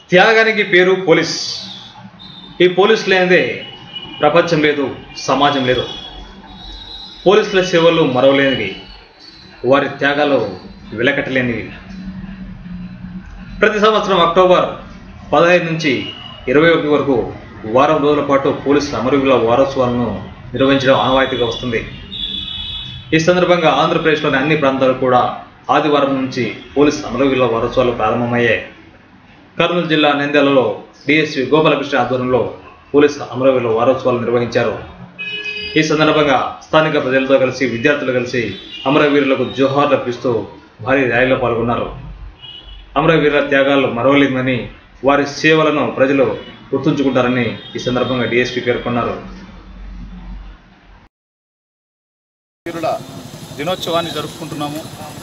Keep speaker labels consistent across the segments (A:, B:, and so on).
A: త్యాగానికి పేరు పోలీస్ ఈ పోలీస్ లేనిదే ప్రపంచం లేదు సమాజం లేదు పోలీసుల సేవలు మరవలేనివి వారి త్యాగాలు వెలకట్టలేనివి ప్రతి సంవత్సరం అక్టోబర్ పదహైదు నుంచి ఇరవై ఒకటి వరకు వారం రోజుల పాటు పోలీసుల అమరవీరుల వారోత్సవాలను నిర్వహించడం ఆనవాయితీగా వస్తుంది ఈ సందర్భంగా ఆంధ్రప్రదేశ్లోని అన్ని ప్రాంతాలు కూడా ఆదివారం నుంచి పోలీస్ అమరవీరుల వారోత్సవాలు ప్రారంభమయ్యాయి కర్నూలు జిల్లా నంద్యాలలో డిఎస్పీ గోపాలకృష్ణ ఆధ్వర్యంలో పోలీస్ అమరవీరుల వారోత్సవాలు నిర్వహించారు ఈ సందర్భంగా స్థానిక ప్రజలతో కలిసి విద్యార్థులు కలిసి అమరవీరులకు జోహార్లు అర్పిస్తూ భారీ ర్యాలీలో పాల్గొన్నారు అమరవీరుల త్యాగాలు మరవలేమని వారి సేవలను ప్రజలు గుర్తుంచుకుంటారని ఈ సందర్భంగా డిఎస్పీ పేర్కొన్నారు
B: వీరుల దినోత్సవాన్ని జరుపుకుంటున్నాము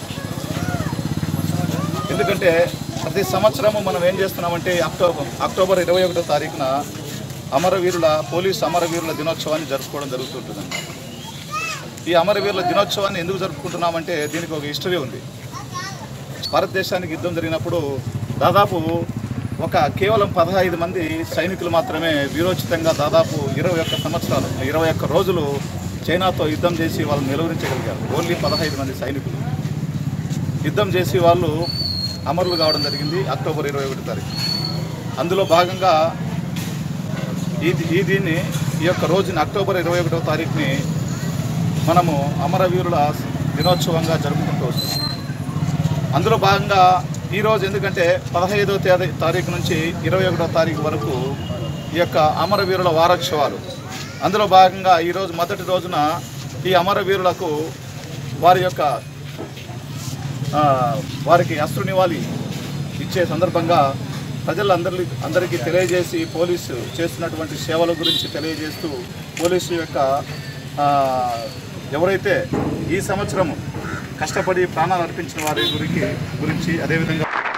B: ఎందుకంటే ప్రతి సంవత్సరము మనం ఏం చేస్తున్నామంటే అక్టోబర్ అక్టోబర్ ఇరవై ఒకటో తారీఖున అమరవీరుల పోలీస్ అమరవీరుల దినోత్సవాన్ని జరుపుకోవడం జరుగుతుంటుంది ఈ అమరవీరుల దినోత్సవాన్ని ఎందుకు జరుపుకుంటున్నామంటే దీనికి ఒక హిస్టరీ ఉంది భారతదేశానికి యుద్ధం జరిగినప్పుడు దాదాపు ఒక కేవలం పదహైదు మంది సైనికులు మాత్రమే వీరోచితంగా దాదాపు ఇరవై ఒక్క సంవత్సరాలు ఇరవై ఒక్క రోజులు చైనాతో యుద్ధం చేసి వాళ్ళని నిలువరించగలిగారు ఓన్లీ పదహైదు మంది సైనికులు యుద్ధం చేసి వాళ్ళు అమరులు కావడం జరిగింది అక్టోబర్ ఇరవై ఒకటి తారీఖు అందులో భాగంగా ఈ ఈ దీన్ని ఈ యొక్క రోజుని అక్టోబర్ ఇరవై ఒకటో తారీఖుని మనము అమరవీరుల దినోత్సవంగా జరుపుకుంటూ వస్తున్నాం అందులో భాగంగా ఈరోజు ఎందుకంటే పదహైదో తేదీ తారీఖు నుంచి ఇరవై ఒకటో తారీఖు వరకు ఈ యొక్క అమరవీరుల వారోత్సవాలు అందులో భాగంగా ఈరోజు మొదటి రోజున ఈ అమరవీరులకు వారి యొక్క ఆ, వారికి అశ్రు నివాళి ఇచ్చే సందర్భంగా ప్రజలందరి అందరికీ తెలియజేసి పోలీసు చేస్తున్నటువంటి సేవల గురించి తెలియజేస్తూ పోలీసు యొక్క ఆ, ఎవరైతే ఈ సంవత్సరం కష్టపడి ప్రాణాలు అర్పించిన వారి గురించి గురించి అదేవిధంగా